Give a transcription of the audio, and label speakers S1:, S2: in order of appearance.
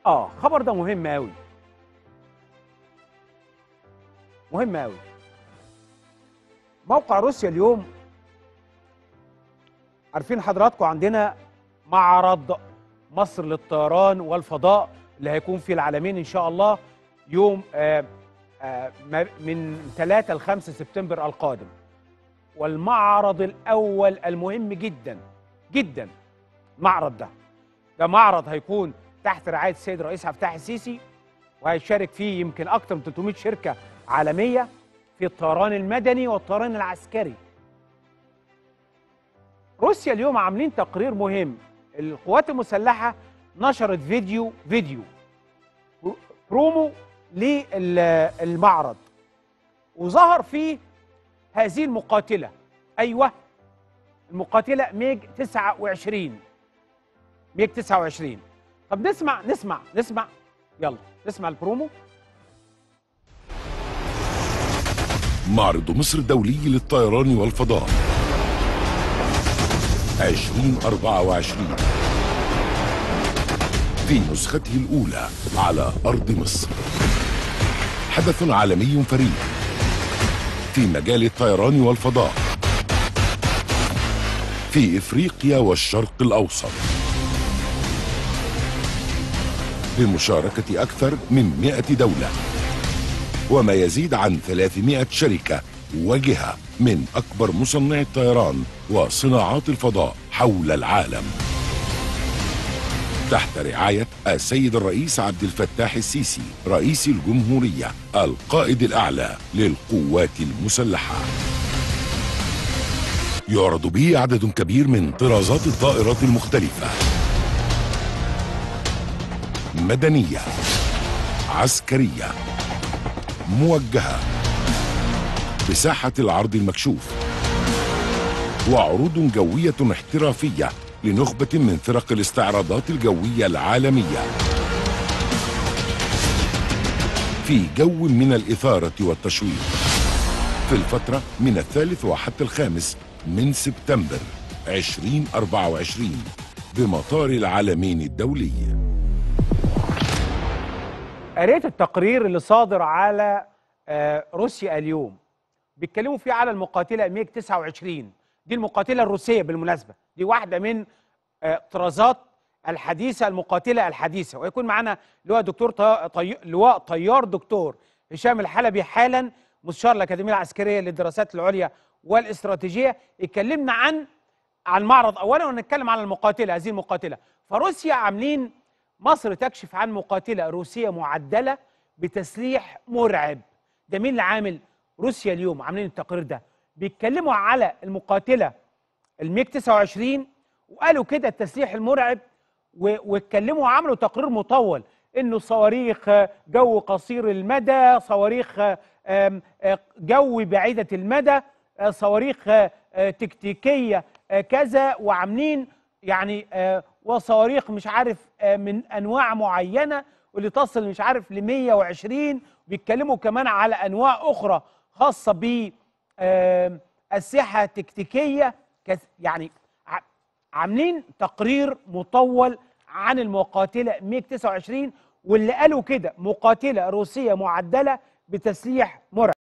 S1: اه خبر ده مهم قوي مهم قوي موقع روسيا اليوم عارفين حضراتكم عندنا معرض مصر للطيران والفضاء اللي هيكون في العالمين ان شاء الله يوم آه آه ما- من 3 ل 5 سبتمبر القادم والمعرض الاول المهم جدا جدا المعرض ده ده معرض هيكون تحت رعايه السيد الرئيس عبد الفتاح السيسي وهيشارك فيه يمكن اكثر من 300 شركه عالميه في الطيران المدني والطيران العسكري. روسيا اليوم عاملين تقرير مهم القوات المسلحه نشرت فيديو فيديو برومو للمعرض وظهر فيه هذه المقاتله ايوه المقاتله ميج 29 ميج 29 طب نسمع نسمع نسمع يلا نسمع البرومو
S2: معرض مصر الدولي للطيران والفضاء 2024 في نسخته الأولى على أرض مصر حدث عالمي فريد في مجال الطيران والفضاء في إفريقيا والشرق الأوسط بمشاركة أكثر من 100 دولة وما يزيد عن 300 شركة وجهة من أكبر مصنعي الطيران وصناعات الفضاء حول العالم تحت رعاية السيد الرئيس عبد الفتاح السيسي رئيس الجمهورية القائد الأعلى للقوات المسلحة يعرض به عدد كبير من طرازات الطائرات المختلفة مدنية عسكرية موجهة بساحة العرض المكشوف وعروض جوية احترافية لنخبة من فرق الاستعراضات الجوية العالمية في جو من الإثارة والتشويق في الفترة من الثالث وحتى الخامس من سبتمبر 2024 بمطار العالمين الدولي
S1: قريت التقرير اللي صادر على آه، روسيا اليوم بيتكلموا فيه على المقاتله ميج 29 دي المقاتله الروسيه بالمناسبه دي واحده من آه، طرازات الحديثه المقاتله الحديثه ويكون معانا لواء دكتور طي... طي... لواء طيار دكتور هشام الحلبي حالا مستشار الاكاديميه العسكريه للدراسات العليا والاستراتيجيه يكلمنا عن عن المعرض اولا ونتكلم عن المقاتله هذه المقاتله فروسيا عاملين مصر تكشف عن مقاتله روسيه معدله بتسليح مرعب ده مين اللي عامل روسيا اليوم عاملين التقرير ده بيتكلموا على المقاتله الميج 29 وقالوا كده التسليح المرعب و- واتكلموا وعملوا تقرير مطول انه صواريخ آه، جو قصير المدى صواريخ آه، آم، آه، جو بعيده المدى آه، صواريخ آه، آه، تكتيكيه آه، كذا وعاملين يعني آه، وصواريخ مش عارف آه، من انواع معينه واللي تصل مش عارف ل 120 بيتكلموا كمان على انواع اخرى خاصه ب آم، اسلحه تكتيكيه كث- يعني ع- عاملين تقرير مطول عن المقاتله ميج 29 واللي قالوا كده مقاتله روسيه معدله بتسليح مرعب